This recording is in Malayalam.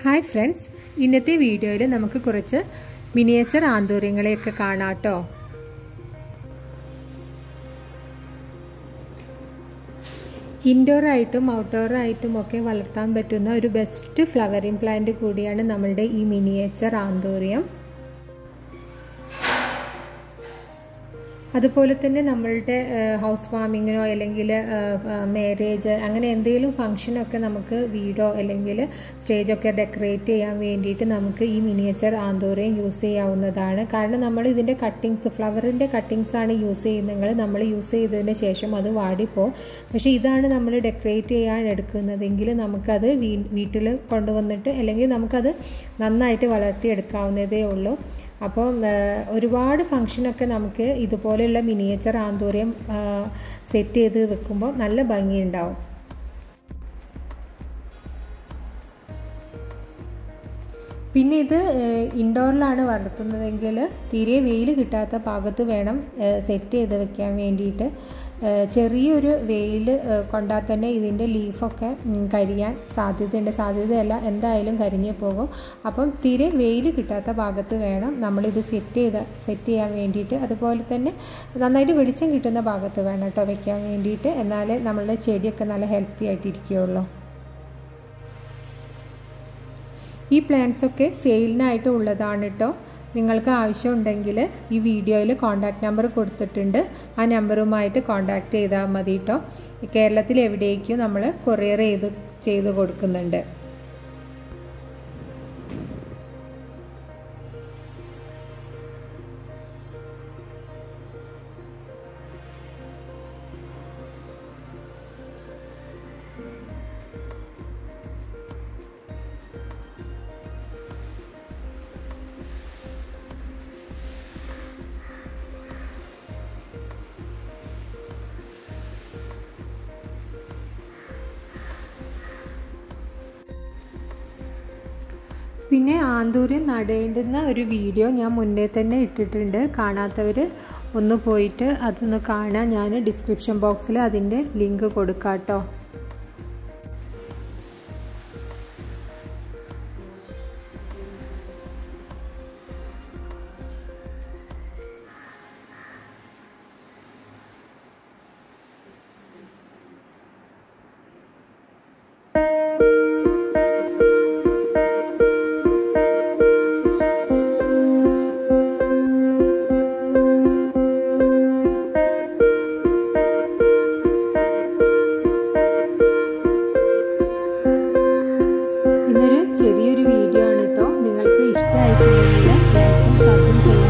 ഹായ് ഫ്രണ്ട്സ് ഇന്നത്തെ വീഡിയോയിൽ നമുക്ക് കുറച്ച് മിനിയേച്ചർ ആന്തൂര്യങ്ങളെയൊക്കെ കാണാം കേട്ടോ ഇൻഡോർ ആയിട്ടും ഔട്ട്ഡോർ ആയിട്ടും ഒക്കെ വളർത്താൻ പറ്റുന്ന ഒരു ബെസ്റ്റ് ഫ്ലവറിംഗ് പ്ലാന്റ് കൂടിയാണ് നമ്മളുടെ ഈ മിനിയേച്ചർ ആന്തൂര്യം അതുപോലെ തന്നെ നമ്മളുടെ ഹൗസ് വാമിങ്ങിനോ അല്ലെങ്കിൽ മാരേജ് അങ്ങനെ എന്തെങ്കിലും ഫംഗ്ഷനൊക്കെ നമുക്ക് വീടോ അല്ലെങ്കിൽ സ്റ്റേജൊക്കെ ഡെക്കറേറ്റ് ചെയ്യാൻ വേണ്ടിയിട്ട് നമുക്ക് ഈ മിനിയേച്ചർ ആന്തോറിയം യൂസ് ചെയ്യാവുന്നതാണ് കാരണം നമ്മൾ ഇതിൻ്റെ കട്ടിങ്സ് ഫ്ലവറിൻ്റെ കട്ടിങ്സ് ആണ് യൂസ് ചെയ്യുന്നത് നമ്മൾ യൂസ് ചെയ്തതിന് ശേഷം അത് വാടിപ്പോവും പക്ഷേ ഇതാണ് നമ്മൾ ഡെക്കറേറ്റ് ചെയ്യാൻ എടുക്കുന്നതെങ്കിൽ നമുക്കത് വീട്ടിൽ കൊണ്ടുവന്നിട്ട് അല്ലെങ്കിൽ നമുക്കത് നന്നായിട്ട് വളർത്തിയെടുക്കാവുന്നതേ ഉള്ളൂ അപ്പം ഒരുപാട് ഫങ്ഷനൊക്കെ നമുക്ക് ഇതുപോലെയുള്ള മിനിയേച്ചർ ആന്തൂര്യം സെറ്റ് ചെയ്ത് വെക്കുമ്പോൾ നല്ല ഭംഗിയുണ്ടാവും പിന്നെ ഇത് ഇൻഡോറിലാണ് വളർത്തുന്നതെങ്കിൽ തീരെ വെയിൽ കിട്ടാത്ത ഭാഗത്ത് വേണം സെറ്റ് ചെയ്ത് വെക്കാൻ വേണ്ടിയിട്ട് ചെറിയൊരു വെയിൽ കൊണ്ടാൽ തന്നെ ഇതിൻ്റെ ലീഫൊക്കെ കരിയാൻ സാധ്യതയുണ്ട് സാധ്യതയല്ല എന്തായാലും കരിഞ്ഞു പോകും അപ്പം തീരെ വെയിൽ കിട്ടാത്ത ഭാഗത്ത് വേണം നമ്മളിത് സെറ്റ് ചെയ്ത് സെറ്റ് ചെയ്യാൻ വേണ്ടിയിട്ട് അതുപോലെ തന്നെ നന്നായിട്ട് വെളിച്ചം കിട്ടുന്ന ഭാഗത്ത് വേണം കേട്ടോ വെക്കാൻ വേണ്ടിയിട്ട് എന്നാലേ നമ്മളുടെ ചെടിയൊക്കെ നല്ല ഹെൽത്തി ആയിട്ടിരിക്കുകയുള്ളൂ ഈ പ്ലാൻസൊക്കെ സെയിലിനായിട്ട് ഉള്ളതാണ് കേട്ടോ നിങ്ങൾക്ക് ആവശ്യമുണ്ടെങ്കിൽ ഈ വീഡിയോയിൽ കോൺടാക്റ്റ് നമ്പർ കൊടുത്തിട്ടുണ്ട് ആ നമ്പറുമായിട്ട് കോൺടാക്റ്റ് ചെയ്താൽ മതി കേട്ടോ കേരളത്തിൽ എവിടേക്കും നമ്മൾ കൊറിയർ ചെയ്ത് ചെയ്ത് കൊടുക്കുന്നുണ്ട് പിന്നെ ആന്തൂര്യം നടേണ്ടുന്ന ഒരു വീഡിയോ ഞാൻ മുന്നേ തന്നെ ഇട്ടിട്ടുണ്ട് കാണാത്തവർ ഒന്ന് പോയിട്ട് അതൊന്ന് കാണാൻ ഞാൻ ഡിസ്ക്രിപ്ഷൻ ബോക്സിൽ അതിൻ്റെ ലിങ്ക് കൊടുക്കാം കേട്ടോ ഇതൊരു ചെറിയൊരു വീഡിയോ ആണ് കേട്ടോ നിങ്ങൾക്ക് ഇഷ്ടമായിട്ടുണ്ടെങ്കിൽ ലൈക്കും സബും ചെയ്യും